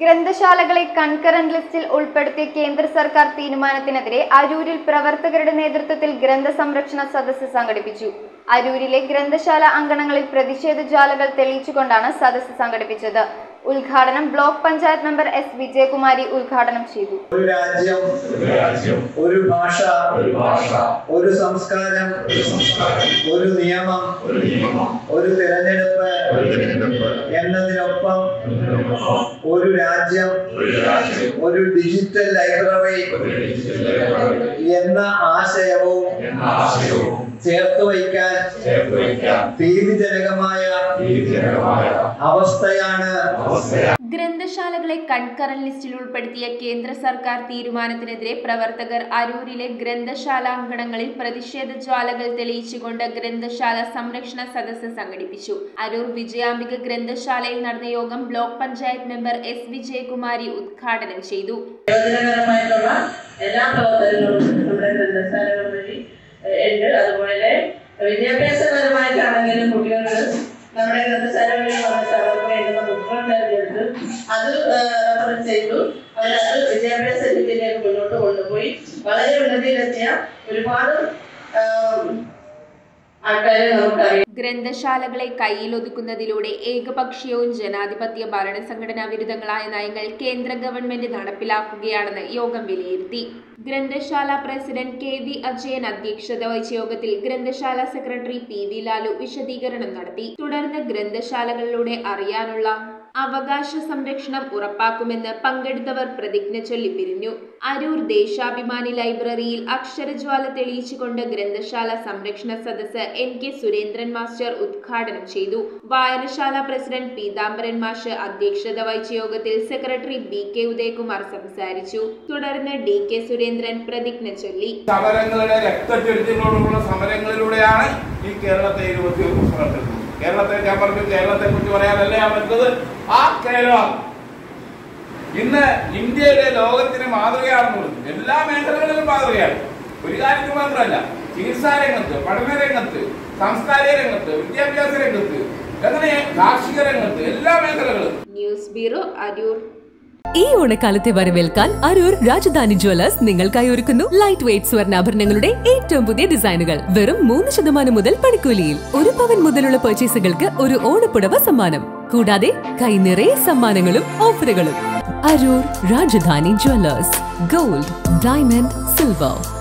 ഗ്രന്ഥശാലകളെ concurrent ലിസ്റ്റിൽ ഉൾപ്പെടുത്തിയ കേന്ദ്ര സർക്കാർ തീരുമാനത്തിനെതിരെ അരൂരിൽ പ്രവർത്തകരുടെ നേതൃത്വത്തിൽ ഗ്രന്ഥ സംരക്ഷണ സദസ്സ് സംഘടിപ്പിച്ചു അരൂരിലെ ഗ്രന്ഥശാല അങ്കണങ്ങളിൽ പ്രതിഷേധ ജ്വാലകൾ തെളിയിച്ചുകൊണ്ടാണ് സദസ്സ് സംഘടിപ്പിച്ചത് ഉദ്ഘാടനം block panchayat member S Vijayakumari ഉദ്ഘാടനം ചെയ്തു ഒരു രാജ്യം ഒരു രാജ്യം ഒരു ഭാഷ ഒരു ഭാഷ ഒരു സംസ്കാരം ഒരു സംസ്കാരം ഒരു നിയമം ഒരു നിയമം ഒരു തിരഞ്ഞെടുപ്പ് ഒരു തിരഞ്ഞെടുപ്പ് എന്നതിനൊപ്പം എന്നതിനൊപ്പം ഒരു രാജ്യം ഒരു രാജ്യം ഒരു ഡിജിറ്റൽ ലൈബ്രറി ഒരു ഡിജിറ്റൽ ലൈബ്രറി എന്ന ആശയവും എന്ന ആശയവും ചേർത്ത് വയ്ക്കാൻ ചേർത്ത് വയ്ക്കാൻ ഭീതിജനകമായ ഭീതിജനകമായ അവസ്ഥയാണ് അവസ്ഥയാണ് ഗ്രന്ഥശാലകളെ കൺകറന്റ് ലിസ്റ്റിൽ ഉൾപ്പെടുത്തിയ കേന്ദ്ര സർക്കാർ തീരുമാനത്തിനെതിരെ പ്രവർത്തകർ അരൂരിലെ ഗ്രന്ഥശാല അങ്കണങ്ങളിൽ പ്രതിഷേധ ജ്വാലകൾ തെളിയിച്ചുകൊണ്ട് ഗ്രന്ഥശാല സംരക്ഷണ സദസ്സ് സംഘടിപ്പിച്ചു അരൂർ വിജയാംബിക ഗ്രന്ഥശാലയിൽ നടന്ന യോഗം block panchayat member S Vijayakumari ഉദ്ഘാടനം ചെയ്തു പ്രയോജനകരമായിട്ടുള്ള എല്ലാ പ്രവർത്തനങ്ങളും നമ്മുടെ ഗ്രന്ഥശാലകൾ വഴി ഏഹ്, ഉണ്ട് അതുപോലെ വിദ്യാഭ്യാസപരമായിട്ടാണെങ്കിലും കുട്ടികൾക്ക് നമ്മുടെ ഗ്രന്ഥശാലകളിൽ വന്നിട്ട് അവർക്ക് വേണ്ടുന്ന ബുക്കുകൾ തിരഞ്ഞെടുത്ത് അത് റെഫർ ചെയ്തു അവരത് വിദ്യാഭ്യാസ രീതിയിലേക്ക് മുന്നോട്ട് കൊണ്ടുപോയി വളരെ ഉന്നതിയിലെത്തിയ ഒരുപാട് ആൾക്കാരെ നമുക്കറിയാം ഗ്രന്ഥശാലകളെ കയ്യിലൊതുക്കുന്നതിലൂടെ ഏകപക്ഷീയവും ജനാധിപത്യ ഭരണസംഘടനാ വിരുദ്ധങ്ങളായ നയങ്ങൾ കേന്ദ്ര ഗവൺമെന്റ് നടപ്പിലാക്കുകയാണെന്ന് യോഗം വിലയിരുത്തി ഗ്രന്ഥശാല പ്രസിഡന്റ് കെ വി അജയൻ അധ്യക്ഷത വഹിച്ച യോഗത്തിൽ ഗ്രന്ഥശാല സെക്രട്ടറി പി വി ലാലു വിശദീകരണം നടത്തി തുടർന്ന് ഗ്രന്ഥശാലകളിലൂടെ അറിയാനുള്ള അവകാശ സംരക്ഷണം ഉറപ്പാക്കുമെന്ന് പങ്കെടുത്തവർ പ്രതിജ്ഞ ചൊല്ലി പിരിഞ്ഞു അരൂർ ദേശാഭിമാനി ലൈബ്രറിയിൽ അക്ഷരജ്വാല തെളിയിച്ചുകൊണ്ട് ഗ്രന്ഥശാല സംരക്ഷണ സദസ്സ് എൻ കെ സുരേന്ദ്രൻ മാസ്റ്റർ ഉദ്ഘാടനം ചെയ്തു വായനശാല പ്രസിഡന്റ് പീതാംബരൻ മാഷ് അധ്യക്ഷത വഹിച്ച യോഗത്തിൽ സെക്രട്ടറി ബി കെ ഉദയകുമാർ സംസാരിച്ചു തുടർന്ന് ഡി കെ സുരേന്ദ്രൻ പ്രതിജ്ഞ ചൊല്ലി സമരങ്ങളുടെ രക്തചൊരിച്ചിലോടുള്ള സമരങ്ങളിലൂടെയാണ് ഈ കേരളത്തെ ഇരുപത്തി ഒരു പുസ്തകത്തിൽ കേരളത്തെ ഞാൻ പറഞ്ഞു കേരളത്തെ കുറിച്ച് പറയാനല്ല ഞാൻ പറഞ്ഞത് ആ കേരളം ഇന്ന് ഇന്ത്യയിലെ ലോകത്തിന് മാതൃകയാണെന്ന് പറഞ്ഞു എല്ലാ മേഖലകളിലും മാതൃകയാണ് ഒരു കാര്യത്തിൽ മാത്രമല്ല ചികിത്സാ രംഗത്ത് പഠന രംഗത്ത് സാംസ്കാരിക രംഗത്ത് വിദ്യാഭ്യാസ രംഗത്ത് അങ്ങനെ കാർഷിക രംഗത്ത് എല്ലാ മേഖലകളും ന്യൂസ് ബ്യൂറോ അരൂർ ഈ ഓണക്കാലത്തെ വരവേൽക്കാൻ അരൂർ രാജധാനി ജ്വല്ലേഴ്സ് നിങ്ങൾക്കായി ഒരുക്കുന്നു ലൈറ്റ് വെയ്റ്റ് സ്വർണ്ണാഭരണങ്ങളുടെ ഏറ്റവും പുതിയ ഡിസൈനുകൾ വെറും മൂന്ന് ശതമാനം മുതൽ പണിക്കൂലിയിൽ ഒരു പവൻ മുതലുള്ള പർച്ചേസുകൾക്ക് ഒരു ഓണപ്പുടവ സമ്മാനം കൂടാതെ കൈ നിറയെ സമ്മാനങ്ങളും ഓഫറുകളും Aroor Rajadhani jewellers gold diamond silver